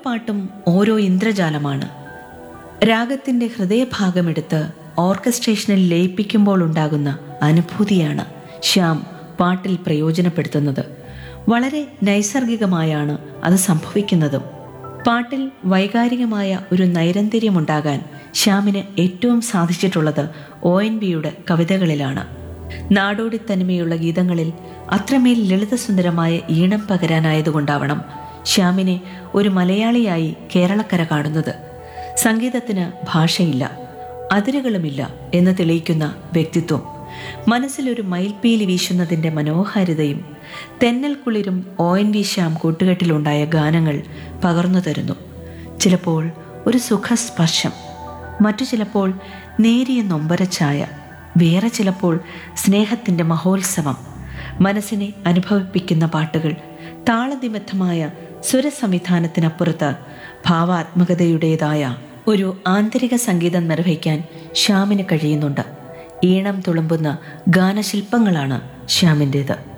പാട്ടും ഓരോ ഇന്ദ്രജാലമാണ് രാഗത്തിന്റെ ഹൃദയഭാഗമെടുത്ത് ഓർക്കസ്ട്രേഷനിൽ ലയിപ്പിക്കുമ്പോൾ ഉണ്ടാകുന്ന അനുഭൂതിയാണ് ശ്യാം പാട്ടിൽ പ്രയോജനപ്പെടുത്തുന്നത് വളരെ നൈസർഗികമായാണ് അത് സംഭവിക്കുന്നതും പാട്ടിൽ വൈകാരികമായ ഒരു നൈരന്തര്യമുണ്ടാകാൻ ശ്യാമിന് ഏറ്റവും സാധിച്ചിട്ടുള്ളത് ഒ എൻ ബിയുടെ കവിതകളിലാണ് നാടോടി തനിമയുള്ള ഗീതങ്ങളിൽ അത്രമേൽ ലളിതസുന്ദരമായ ഈണം പകരാനായതുകൊണ്ടാവണം ശ്യാമിനെ ഒരു മലയാളിയായി കേരളക്കര കാണുന്നത് സംഗീതത്തിന് ഭാഷയില്ല അതിരുകളുമില്ല എന്ന് തെളിയിക്കുന്ന വ്യക്തിത്വം മനസ്സിലൊരു മയിൽപ്പീലി വീശുന്നതിൻ്റെ മനോഹാരിതയും തെന്നൽ കുളിരും ഒ എൻ വി ശ്യാം കൂട്ടുകെട്ടിലുണ്ടായ ഗാനങ്ങൾ പകർന്നു തരുന്നു ചിലപ്പോൾ ഒരു സുഖസ്പർശം മറ്റു ചിലപ്പോൾ നേരിയ നൊമ്പരച്ചായ വേറെ ചിലപ്പോൾ സ്നേഹത്തിൻ്റെ മഹോത്സവം മനസ്സിനെ അനുഭവിപ്പിക്കുന്ന പാട്ടുകൾ താളനിബദ്ധമായ സ്വരസംവിധാനത്തിനപ്പുറത്ത് ഭാവാത്മകതയുടേതായ ഒരു ആന്തരിക സംഗീതം നിർവഹിക്കാൻ ശ്യാമിന് കഴിയുന്നുണ്ട് ഈണം തുളുമ്പുന്ന ഗാനശില്പങ്ങളാണ് ശ്യാമിൻ്റേത്